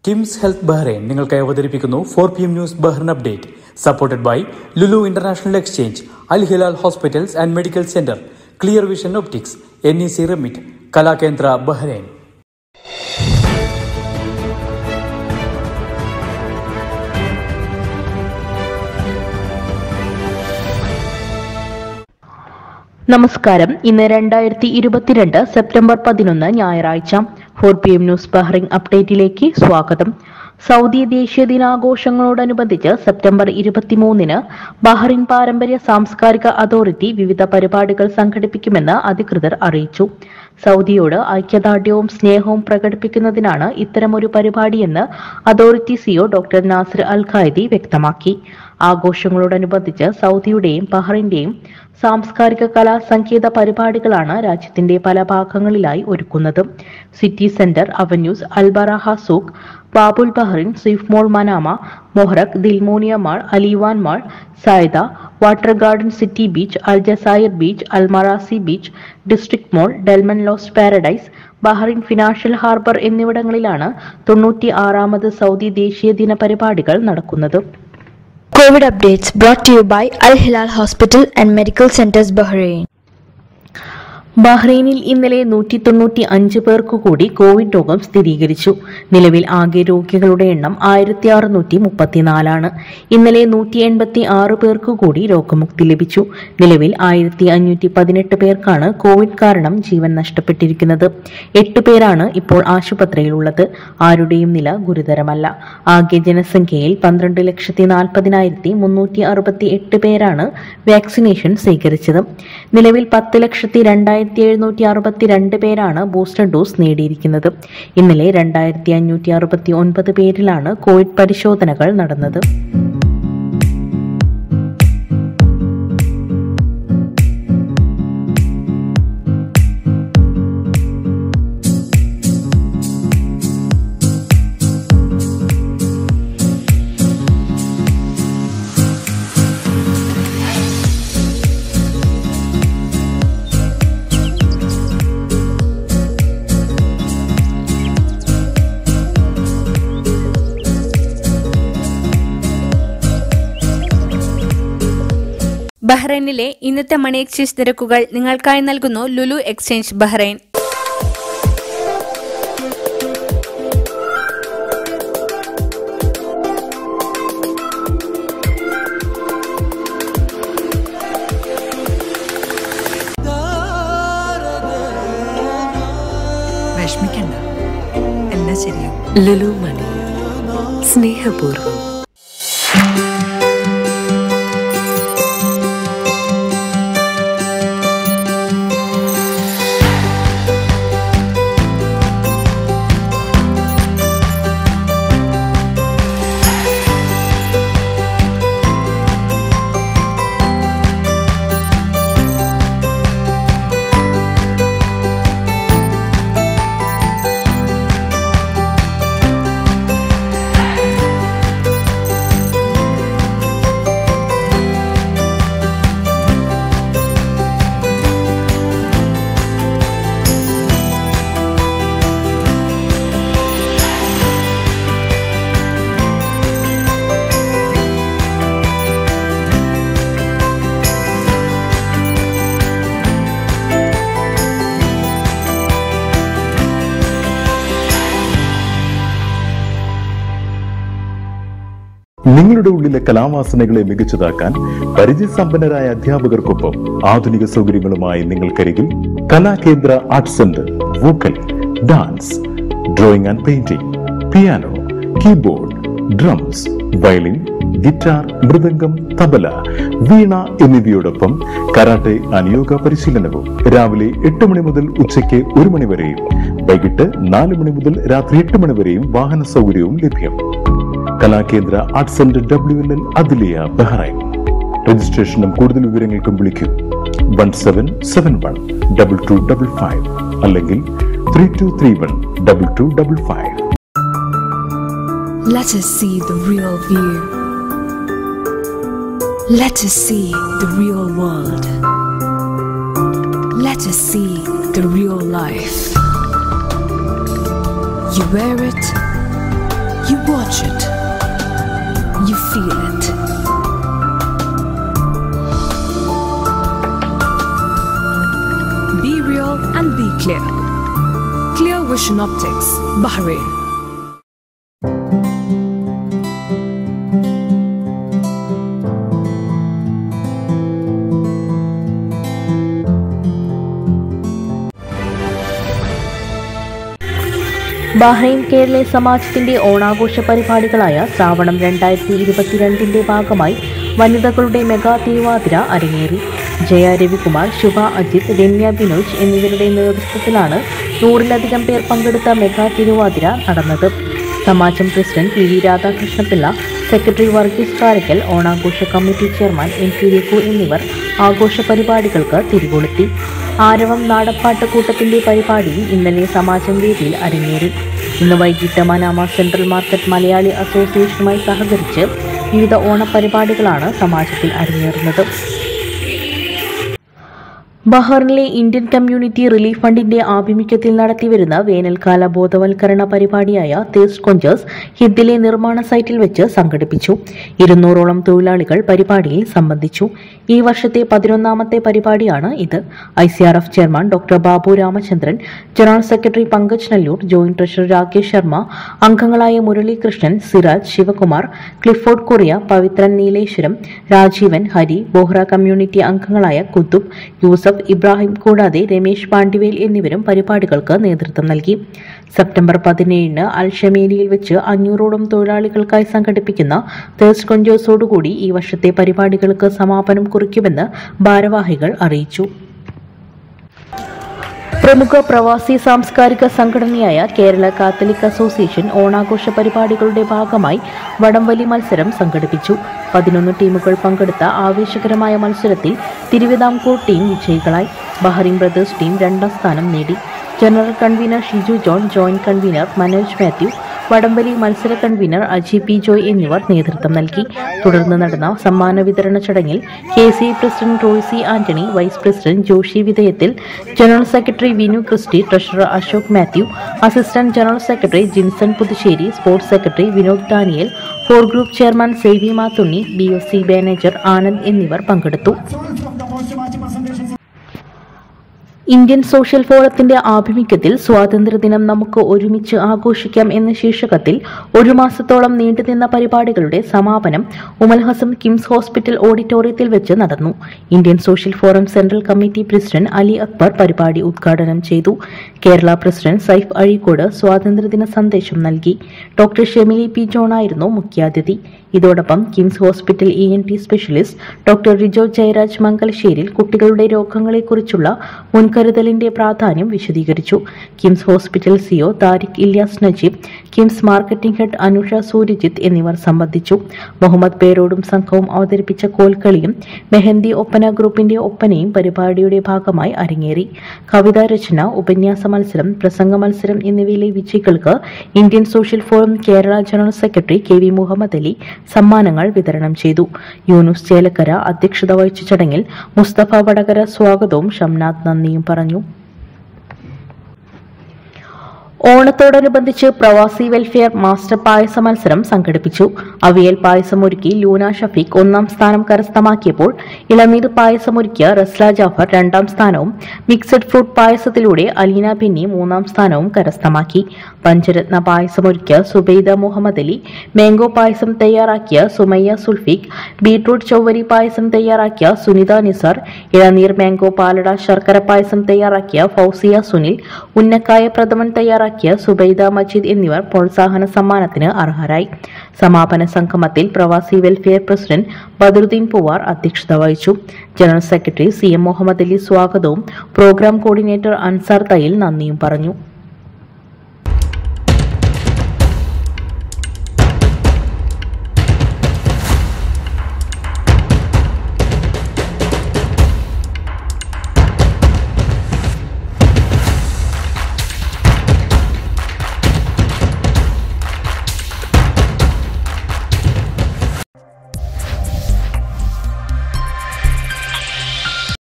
KIMS health Bahrain നിങ്ങൾക്കായി അവതരിപ്പിക്കുന്നു four P M news Bahrain update supported by Lulu International Exchange Al Hilal Hospitals and Medical Centre Clear Vision Optics N E C Remit Kalakendra Bahrain നമസ്കാരം ഇന്ന് രണ്ടായിരത്തി ഇരുപത്തിരണ്ട് September പതിനൊന്ന് ഞായറാഴ്ച four P M news Bahrain അപ്ഡേറ്റിലേക്ക് സ്വാഗതം Saudi ദേശീയ ദിനാഘോഷങ്ങളോടനുബന്ധിച്ച് September ഇരുപത്തിമൂന്നിന് ബഹ്റിൻ പാരമ്പര്യ സാംസ്കാരിക അതോറിറ്റി വിവിധ പരിപാടികൾ സംഘടിപ്പിക്കുമെന്ന് അധികൃതർ അറിയിച്ചു സൗദിയോട് ഐക്യദാർഢ്യവും സ്നേഹവും പ്രകടിപ്പിക്കുന്നതിനാണ് ഇത്തരമൊരു പരിപാടിയെന്ന് authority C O doctor Nasser Al Qaidi വ്യക്തമാക്കി ആഘോഷങ്ങളോടനുബന്ധിച്ച് സൗദിയുടെയും ബഹ്റിന്റെയും സാംസ്കാരിക കലാ സംഗീത പരിപാടികളാണ് രാജ്യത്തിന്റെ പല ഭാഗങ്ങളിലായി ഒരുക്കുന്നത് City Centre Avenues Al Baraha Souq Bab al Bahrain Seef Mall Manama Muharraq Dilmunia Mall Al Liwan Mall സായദ Water Garden City Beach Al Jazayer Beach Al Marasi Beach District Mall Dilmun Lost Paradise Bahrain Financial Harbour എന്നിവിടങ്ങളിലാണ് തൊണ്ണൂറ്റി ആറാമത് Saudi ദേശീയ ദിന പരിപാടികൾ നടക്കുന്നത് COVID updates brought to you by Al Hilal Hospital and Medical Centers Bahrain. ബഹ്റൈനിൽ ഇന്നലെ നൂറ്റി തൊണ്ണൂറ്റി അഞ്ച് പേർക്ക് കൂടി കോവിഡ് രോഗം സ്ഥിരീകരിച്ചു നിലവിൽ ആകെ രോഗികളുടെ എണ്ണം ആയിരത്തി അറുന്നൂറ്റി മുപ്പത്തിനാലാണ് ഇന്നലെ നൂറ്റി എൺപത്തി ആറ് പേർക്ക് കൂടി രോഗമുക്തി ലഭിച്ചു നിലവിൽ ആയിരത്തി അഞ്ഞൂറ്റി പതിനെട്ട് പേർക്കാണ് കോവിഡ് കാരണം ജീവൻ നഷ്ടപ്പെട്ടിരിക്കുന്നത് എട്ട് പേരാണ് ഇപ്പോൾ ആശുപത്രിയിലുള്ളത് ആരുടെയും നില ഗുരുതരമല്ല ആകെ ജനസംഖ്യയിൽ പന്ത്രണ്ട് ലക്ഷത്തി നാൽപ്പതിനായിരത്തി മുന്നൂറ്റി അറുപത്തി എട്ട് പേരാണ് വാക്സിനേഷൻ സ്വീകരിച്ചത് നിലവിൽ പത്ത് ലക്ഷത്തി രണ്ടായിരത്തി എഴുന്നൂറ്റി അറുപത്തി രണ്ട് പേരാണ് ബൂസ്റ്റർ ഡോസ് നേടിയിരിക്കുന്നത് ഇന്നലെ രണ്ടായിരത്തി അഞ്ഞൂറ്റി അറുപത്തി ഒൻപത് പേരിലാണ് കോവിഡ് പരിശോധനകൾ നടന്നത് ബഹ്റൈനിലെ ഇന്നത്തെ മണി എക്സ്ചേഞ്ച് നിരക്കുകൾ നിങ്ങൾക്കായി നൽകുന്നു ലുലു എക്സ്ചേഞ്ച് ബഹ്റൈൻ വിഷമിക്കണ്ട എല്ലാം ശരിയാവും ലുലു മണി സ്നേഹപൂർവ്വം നിങ്ങളുടെ ഉള്ളിലെ കലാവാസനകളെ മികച്ചതാക്കാൻ പരിചയസമ്പന്നരായ അധ്യാപകർക്കൊപ്പം ആധുനിക സൗകര്യങ്ങളുമായി നിങ്ങൾക്കരികിൽ Kalakendra art centre vocal dance drawing and painting piano keyboard drums violin guitar mridangam tabla veena എന്നിവയോടൊപ്പം കരാട്ടെ അനുയോഗ പരിശീലനവും രാവിലെ എട്ട് മണി മുതൽ ഉച്ചയ്ക്ക് ഒരു മണി വരെയും വൈകിട്ട് നാല് മണി മുതൽ രാത്രി എട്ട് മണി വരെയും വാഹന സൗകര്യവും ലഭ്യം Kalakendra art centre W L L Adliya Bahrain രജിസ്ട്രേഷനും കൂടുതൽ വിവരങ്ങൾക്കും വിളിക്കൂ one seven seven one double two double five അല്ലെങ്കിൽ three two three one double two double five Let us see the real view. Let us see the real world. Let us see the real life. You wear it, touch it. You feel it. Be real and be clear. Clear Vision Optics, Bahrain. Bahrain Kerala സമാജത്തിന്റെ ഓണാഘോഷ പരിപാടികളായ ശ്രാവണം രണ്ടായിരത്തി ഇരുപത്തിരണ്ടിന്റെ ഭാഗമായി വനിതകളുടെ mega Thiruvathira അരങ്ങേറി ജയ രവികുമാർ ശുഭ അജിത് രമ്യ ബിനോജ് എന്നിവരുടെ നേതൃത്വത്തിലാണ് നൂറിലധികം പേർ പങ്കെടുത്ത മെഗാ തിരുവാതിര നടന്നത് സമാജം president P V Radhakrishna Pillai secretary Varghese Karakkal ഓണാഘോഷ committee chairman N P Raghu എന്നിവർ ആഘോഷ പരിപാടികൾക്ക് തിരികൊളുത്തി ആരവം നാടപ്പാട്ട് കൂട്ടത്തിന്റെ പരിപാടിയും ഇന്നലെ സമാജം വേദിയിൽ അരങ്ങേറി ഇന്ന് വൈകിട്ട് മനാമ സെൻട്രൽ മാർക്കറ്റ് മലയാളി അസോസിയേഷനുമായി സഹകരിച്ച് വിവിധ ഓണപരിപാടികളാണ് സമാജത്തിൽ അരങ്ങേറുന്നത് ബഹറിനിലെ ഇന്ത്യൻ കമ്മ്യൂണിറ്റി റിലീഫ് ഫണ്ടിന്റെ ആഭിമുഖ്യത്തിൽ നടത്തിവരുന്ന വേനൽക്കാല ബോധവൽക്കരണ പരിപാടിയായ തേസ്റ്റ് കൊഞ്ചേഴ്സ് ഹിദ്ദിലെ നിർമ്മാണ സൈറ്റിൽ വെച്ച് സംഘടിപ്പിച്ചു ഇരുന്നൂറോളം തൊഴിലാളികൾ പരിപാടിയിൽ സംബന്ധിച്ചു ഈ വർഷത്തെ പതിനൊന്നാമത്തെ പരിപാടിയാണ് ഇത് I C R F chairman doctor Babu Ramachandran general secretary Pankaj Nallur joint treasurer Rakesh Sharma അംഗങ്ങളായ മുരളീകൃഷ്ണൻ സിറാജ് ശിവകുമാർ ക്ലിഫോർഡ് കൊറിയ പവിത്രൻ നീലേശ്വരം രാജീവൻ ഹരി ബോഹ്റ കമ്മ്യൂണിറ്റി അംഗങ്ങളായ കുത്തുബ് യൂസഫ് ഇബ്രാഹിം കൂടാതെ രമേശ് പാണ്ഡിവേൽ എന്നിവരും പരിപാടികൾക്ക് നേതൃത്വം നൽകി സെപ്റ്റംബർ പതിനേഴിന് അൽഷമേലിയിൽ വെച്ച് അഞ്ഞൂറോളം തൊഴിലാളികൾക്കായി സംഘടിപ്പിക്കുന്ന തേഴ്സ് കൊഞ്ചേഴ്സോടുകൂടി ഈ വർഷത്തെ പരിപാടികൾക്ക് സമാപനം കുറിക്കുമെന്ന് ഭാരവാഹികൾ അറിയിച്ചു പ്രമുഖ പ്രവാസി സാംസ്കാരിക സംഘടനയായ കേരള കാത്തലിക് അസോസിയേഷൻ ഓണാഘോഷ പരിപാടികളുടെ ഭാഗമായി വടംവലി മത്സരം സംഘടിപ്പിച്ചു പതിനൊന്ന് ടീമുകൾ പങ്കെടുത്ത ആവേശകരമായ മത്സരത്തിൽ തിരുവിതാംകൂർ ടീം വിജയികളായി ബഹറിൻ ബ്രദേഴ്സ് ടീം രണ്ടാം സ്ഥാനം നേടി general convener Shiju John joint convener Manoj Mathew വടംവലി മത്സര കൺവീനർ അജി പി ജോയ് എന്നിവർ നേതൃത്വം നൽകി തുടർന്ന് നടന്ന സമ്മാന വിതരണ ചടങ്ങിൽ K C president Roysi Antony vice president Joshi വിധേയത്തിൽ general secretary Vinu Christy treasurer Ashok Mathew assistant general secretary Jinson Puthussery sports secretary Vinod Daniel four group chairman Sevi Mathunni B O C manager Anand എന്നിവർ പങ്കെടുത്തു ഇന്ത്യൻ സോഷ്യൽ ഫോറത്തിന്റെ ആഭിമുഖ്യത്തിൽ സ്വാതന്ത്ര്യദിനം നമുക്ക് ഒരുമിച്ച് ആഘോഷിക്കാം എന്ന ശീർഷകത്തിൽ ഒരു മാസത്തോളം നീണ്ടുനിന്ന പരിപാടികളുടെ സമാപനം ഉമൽഹസം കിംസ് ഹോസ്പിറ്റൽ ഓഡിറ്റോറിയത്തിൽ വെച്ച് നടന്നു Indian social forum central committee president Ali Akbar പരിപാടി ഉദ്ഘാടനം ചെയ്തു കേരള പ്രസിഡന്റ് സൈഫ് അഴീക്കോട് സ്വാതന്ത്ര്യദിന സന്ദേശം നൽകി ഡോക്ടർ ഷെമിലി പി ജോണായിരുന്നു മുഖ്യാതിഥി ഇതോടൊപ്പം KIMS hospital E N T specialist doctor Rijo Jayaraj Mangalasseril കുട്ടികളുടെ രോഗങ്ങളെക്കുറിച്ചുള്ള മുൻകരുതലിന്റെ പ്രാധാന്യം വിശദീകരിച്ചു KIMS hospital CEO Tariq Ilyas Najeeb KIMS marketing head Anusha Suryajith എന്നിവർ സംബന്ധിച്ചു മുഹമ്മദ് പേരോടും സംഘവും അവതരിപ്പിച്ച കോൽക്കളിയും മെഹന്തി ഒപ്പന ഗ്രൂപ്പിന്റെ ഒപ്പനയും പരിപാടിയുടെ ഭാഗമായി അരങ്ങേറി കവിതാ രചന ഉപന്യാസ മത്സരം പ്രസംഗ മത്സരം എന്നിവയിലെ വിജയികൾക്ക് Indian social forum Kerala general secretary K V Muhammad Ali സമ്മാനങ്ങൾ വിതരണം ചെയ്തു യൂനുസ് ചേലക്കര അധ്യക്ഷത വഹിച്ച ചടങ്ങിൽ മുസ്തഫ വടകര സ്വാഗതവും ഷംനാഥ് നന്ദിയും പറഞ്ഞു ഓണത്തോടനുബന്ധിച്ച് പ്രവാസി വെൽഫെയർ മാസ്റ്റർ പായസ മത്സരം സംഘടിപ്പിച്ചു അവിയൽ പായസമൊരുക്കി ലൂന ഷഫീഖ് ഒന്നാം സ്ഥാനം കരസ്ഥമാക്കിയപ്പോൾ ഇളനീർ പായസമൊരുക്കിയ റസ്ല ജാഫർ രണ്ടാം സ്ഥാനവും മിക്സഡ് ഫ്രൂട്ട് പായസത്തിലൂടെ അലീന ബിന്നി മൂന്നാം സ്ഥാനവും കരസ്ഥമാക്കി പഞ്ചരത്ന പായസമൊരുക്കിയ സുബൈദ മുഹമ്മദ് അലി മാംഗോ പായസം തയ്യാറാക്കിയ സുമയ്യ സുൽഫിഖ് ബീട്രൂട്ട് ചൊവ്വരി പായസം തയ്യാറാക്കിയ സുനിത നിസാർ ഇളനീർ മാംഗോ പാലട ശർക്കര പായസം തയ്യാറാക്കിയ ഫൗസിയ സുനിൽ ഉന്നക്കായ പ്രഥമൻ തയ്യാറാക്കിയ സുബൈദ മജീദ് എന്നിവർ പ്രോത്സാഹന സമ്മാനത്തിന് അർഹരായി സമാപന സംഗമത്തിൽ പ്രവാസി വെൽഫെയർ പ്രസിഡന്റ് ബദറുദ്ദീൻ പൂവാർ അധ്യക്ഷത വഹിച്ചു general secretary C M Muhammad Ali സ്വാഗതവും പ്രോഗ്രാം കോർഡിനേറ്റർ അൻസാർ തയ്യിൽ നന്ദിയും പറഞ്ഞു